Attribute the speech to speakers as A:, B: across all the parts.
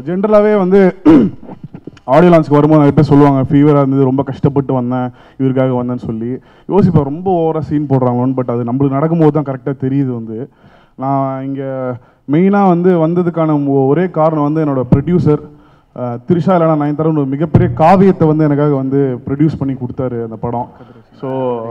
A: ஜென்ரலாகவே வந்து ஆடியோ லான்ச்சுக்கு வரும்போது நிறைய பேர் சொல்லுவாங்க ஃபீவராக இருந்தது ரொம்ப கஷ்டப்பட்டு வந்தேன் இவருக்காக வந்தேன்னு சொல்லி யோசிப்பேன் ரொம்ப ஓவராக சீன் போடுறாங்களோன்னு பட் அது நம்மளுக்கு நடக்கும்போது தான் கரெக்டாக தெரியுது வந்து நான் இங்கே மெயினாக வந்து வந்ததுக்கான ஒ- ஒரே காரணம் வந்து என்னோட ப்ரொடியூசர் திரிஷா இல்லைனா நயன்தாரா ஒரு மிகப்பெரிய காவியத்தை வந்து எனக்காக வந்து ப்ரொடியூஸ் பண்ணி கொடுத்தாரு அந்த படம் ஸோ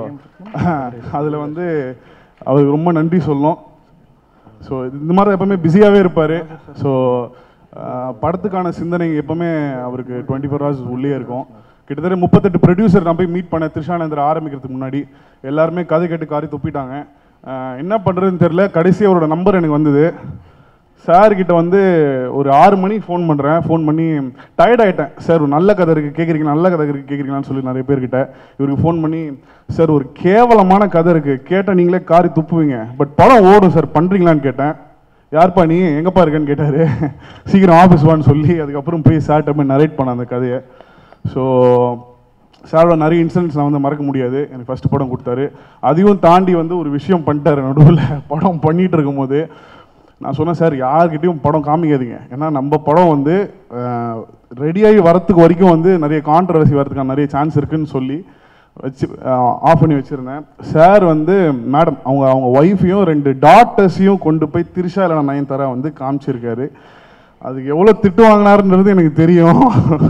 A: அதில் வந்து அவருக்கு ரொம்ப நன்றி சொல்லணும் ஸோ இந்த மாதிரி எப்பவுமே பிஸியாகவே இருப்பார் ஸோ படத்துக்கான சிந்தனை எப்பவுமே அவருக்கு டுவெண்ட்டி ஃபோர் ஹவர்ஸ் உள்ளே இருக்கும் கிட்டத்தட்ட முப்பத்தெட்டு ப்ரொடியூசர் நான் போய் மீட் பண்ண திருஷானந்தர் ஆரம்பிக்கிறதுக்கு முன்னாடி எல்லாருமே கதை கேட்டு காரி துப்பிட்டாங்க அஹ் என்ன பண்ணுறதுன்னு தெரில கடைசி அவரோட நம்பர் எனக்கு வந்தது சார் கிட்ட வந்து ஒரு ஆறு மணிக்கு ஃபோன் பண்ணுறேன் ஃபோன் பண்ணி டயர்ட் ஆகிட்டேன் சார் ஒரு நல்ல கதை இருக்குது கேட்குறீங்க நல்ல கதை இருக்குது கேட்குறீங்களான்னு சொல்லி நிறைய பேர்கிட்ட இவருக்கு ஃபோன் பண்ணி சார் ஒரு கேவலமான கதை இருக்குது கேட்டால் நீங்களே காரி துப்புவீங்க பட் படம் ஓடும் சார் பண்ணுறீங்களான்னு கேட்டேன் யார்ப்பா நீ எங்கப்பா இருக்கேன்னு கேட்டார் சீக்கிரம் ஆஃபீஸ் வான்னு சொல்லி அதுக்கப்புறம் போய் சார்ட்ட போய் நரேட் பண்ண அந்த கதையை ஸோ சாரோட நிறைய இன்சிடென்ட்ஸ் நான் வந்து மறக்க முடியாது எனக்கு ஃபர்ஸ்ட் படம் கொடுத்தாரு அதையும் தாண்டி வந்து ஒரு விஷயம் பண்ணிட்டாரு நடுவில் படம் பண்ணிட்டு இருக்கும்போது நான் சொன்னேன் சார் யார்கிட்டயும் படம் காமிக்காதீங்க ஏன்னா நம்ம படம் வந்து ரெடியாகி வரத்துக்கு வரைக்கும் வந்து நிறைய கான்ட்ரவர்சி வரதுக்கான நிறைய சான்ஸ் இருக்குன்னு சொல்லி வச்சு ஆஃப் பண்ணி வச்சுருந்தேன் சார் வந்து மேடம் அவங்க அவங்க ஒய்ஃபையும் ரெண்டு டாட்டர்ஸையும் கொண்டு போய் திருஷா இல்லைனா நயன்தாரா வந்து காமிச்சிருக்காரு அதுக்கு எவ்வளோ திட்டு வாங்கினாருன்றது எனக்கு தெரியும்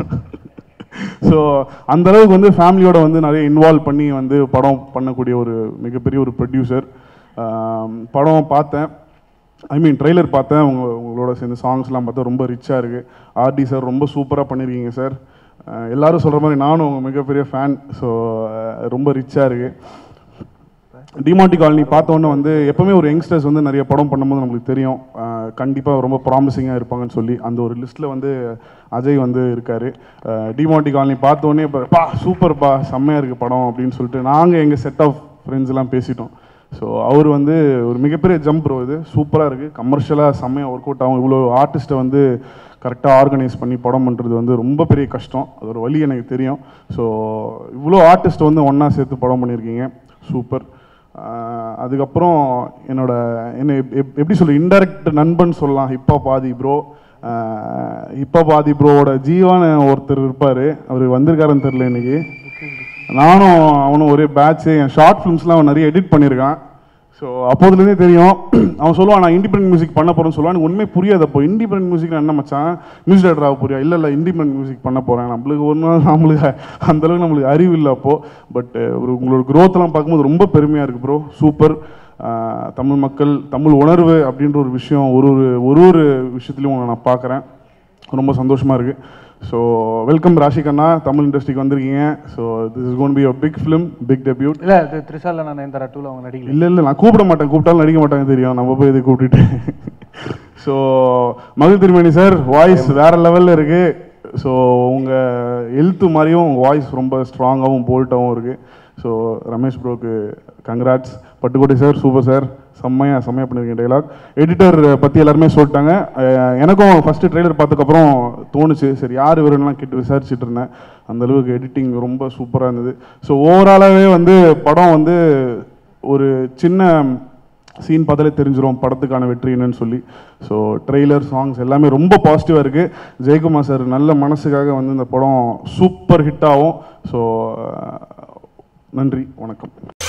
A: ஸோ அந்த அளவுக்கு வந்து ஃபேமிலியோட வந்து நிறைய இன்வால்வ் பண்ணி வந்து படம் பண்ணக்கூடிய ஒரு மிகப்பெரிய ஒரு ப்ரொடியூசர் படம் பார்த்தேன் ஐ மீன் ட்ரெய்லர் பார்த்தேன் உங்க உங்களோட சேர்ந்து சாங்ஸ்லாம் பார்த்தா ரொம்ப ரிச்சாக இருக்குது ஆர்டி சார் ரொம்ப சூப்பராக பண்ணியிருக்கீங்க சார் அஹ் எல்லாரும் சொல்கிற மாதிரி நானும் உங்கள் மிகப்பெரிய ஃபேன் ஸோ ரொம்ப ரிச்சாக இருக்குது டிமாண்டி காலனி பார்த்த உடனே வந்து எப்பவுமே ஒரு யங்ஸ்டர்ஸ் வந்து நிறைய படம் பண்ணும்போது நம்மளுக்கு தெரியும் கண்டிப்பாக ரொம்ப ப்ராமிசிங்காக இருப்பாங்கன்னு சொல்லி அந்த ஒரு லிஸ்ட்டில் வந்து அஜய் வந்து இருக்கார் டிமாண்டி காலனி பார்த்த உடனே இப்போ பா சூப்பர்ப்பா செம்மையாக இருக்குது படம் அப்படின்னு சொல்லிட்டு நாங்கள் எங்கள் செட் ஆஃப் ஃப்ரெண்ட்ஸ் எல்லாம் பேசிட்டோம் ஸோ அவர் வந்து ஒரு மிகப்பெரிய ஜம்ப் ப்ரோ இது சூப்பராக இருக்குது கமர்ஷியலாக செம்மையாக ஒர்க் அவுட் ஆகும் இவ்வளோ ஆர்டிஸ்ட்டை வந்து கரெக்டாக ஆர்கனைஸ் பண்ணி படம் பண்ணுறது வந்து ரொம்ப பெரிய கஷ்டம் அது ஒரு வழி எனக்கு தெரியும் ஸோ இவ்வளோ ஆர்டிஸ்ட் வந்து ஒன்றா சேர்த்து படம் பண்ணியிருக்கீங்க சூப்பர் ஆஹ் அதுக்கப்புறம் என்னோட என்ன எப்- எப்- எப்படி சொல்ல இன்டைரக்ட் நண்பன் சொல்லலாம் ஹிப்பா பாதி ப்ரோ ஹிப்பா பாதி ப்ரோவோட ஜீவான ஒருத்தர் இருப்பார் அவர் வந்திருக்காருன்னு தெரில இன்னைக்கு நானும் அவனும் ஒரே பேட்ச்சு என் ஷார்ட் ஃபிலிம்ஸ்லாம் அவன் நிறைய எடிட் பண்ணியிருக்கான் ஸோ அப்போதுலேருந்தே தெரியும் அவன் சொல்லுவான் நான் இண்டிபெண்ட் மியூசிக் பண்ண போகிறேன்னு சொல்லுவான் எனக்கு உண்மை புரியாது அப்போ இண்டிபெண்ட் மியூசிக் என்ன மச்சான் மியூசிக் டேரக்டர் ஆக போறியா இல்லை இல்லை இண்டிபெண்ட் மியூசிக் பண்ண போகிறேன் நம்மளுக்கு ஒரு நாள் நம்மளுக்கு அந்த அளவுக்கு நம்மளுக்கு அறிவு இல்லை அப்போது பட் ஒரு உங்களோட growth-எல்லாம் பார்க்கும்போது ரொம்ப பெருமையாக இருக்குது ப்ரோ சூப்பர் தமிழ் மக்கள் தமிழ் உணர்வு அப்படின்ற ஒரு விஷயம் ஒரு ஒரு ஒரு ஒரு விஷயத்துலையும் உங்களை நான் பார்க்குறேன் ரொம்ப சந்தோஷமாக இருக்குது ஸோ வெல்கம் ராஷிக் அண்ணா தமிழ் இண்டஸ்ட்ரிக்கு வந்திருக்கீங்க so this is gonna be a big film big debut
B: இல்ல இது த்ரிஷால நான் நயன்தாரா டூல அவங்க நடிக்கல
A: இல்லை இல்லை நான் கூப்பிட மாட்டேன் கூப்பிட்டாலும் நடிக்க மாட்டாங்க தெரியும் நம்ம போய் இது கூப்பிட்டுட்டு ஸோ மகிழ் திருமணி சார் வாய்ஸ் வேற லெவலில் இருக்கு ஸோ உங்கள் எழுத்து மாதிரியும் உங்கள் வாய்ஸ் ரொம்ப ஸ்ட்ராங்காகவும் போல்ட்டாகவும் இருக்கு ஸோ ரமேஷ் ப்ரோக்கு congrats Pattukkottai sir super sir செம்மையா செம்மையா பண்ணியிருக்கேன் டைலாக் எடிட்டர் பற்றி எல்லாருமே சொல்லிட்டாங்க அஹ் எனக்கும் ஃபஸ்ட்டு ட்ரெய்லர் பார்த்ததுக்கப்புறம் தோணுச்சு சரி யார் இவருன்னெலாம் கேட்டு விசாரிச்சுட்டு இருந்தேன் அந்த அளவுக்கு எடிட்டிங் ரொம்ப சூப்பராக இருந்தது ஸோ ஓவராலாகவே வந்து படம் வந்து ஒரு சின்ன சீன் பார்த்தாலே தெரிஞ்சிரும் படத்துக்கான வெற்றி என்னன்னு சொல்லி ஸோ ட்ரெய்லர் சாங்ஸ் எல்லாமே ரொம்ப பாசிட்டிவாக இருக்குது ஜெயக்குமார் சார் நல்ல மனசுக்காக வந்து இந்த படம் சூப்பர் ஹிட் ஆகும் ஸோ நன்றி வணக்கம்